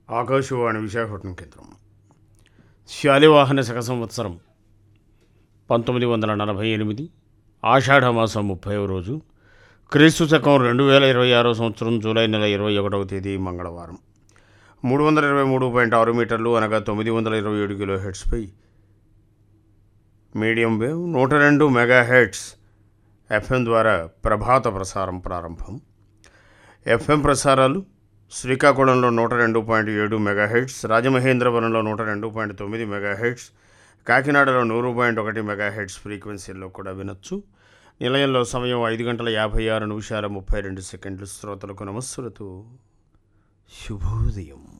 ఆకాశవాణి విశాఖపట్నం కేంద్రం శాలివాహన శక సంవత్సరం పంతొమ్మిది వందల నలభై ఎనిమిది ఆషాఢమాసం ముప్పైవ రోజు క్రీస్తు శకం రెండు వేల ఇరవై ఆరో సంవత్సరం జూలై నెల ఇరవై ఒకటవ తేదీ మంగళవారం మూడు వందల ఇరవై మూడు పాయింట్ ఆరు మీటర్లు అనగా తొమ్మిది వందల ఇరవై ఏడు కిలో హెడ్స్పై మీడియం వేవ్ నూట రెండు మెగా హెడ్స్ ఎఫ్ఎం ద్వారా ప్రభాత ప్రసారం ప్రారంభం ఎఫ్ఎం ప్రసారాలు శ్రీకాకుళంలో నూట రెండు పాయింట్ ఏడు మెగాహెడ్స్ రాజమహేంద్రవరంలో నూట రెండు పాయింట్ తొమ్మిది మెగాహెడ్స్ కాకినాడలో నూరు పాయింట్ ఒకటి మెగాహెడ్స్ ఫ్రీక్వెన్సీల్లో కూడా వినొచ్చు నిలయంలో సమయం ఐదు గంటల యాభై ఆరు నిమిషాల ముప్పై రెండు సెకండ్లు శ్రోతలకు నమస్సులతో శుభోదయం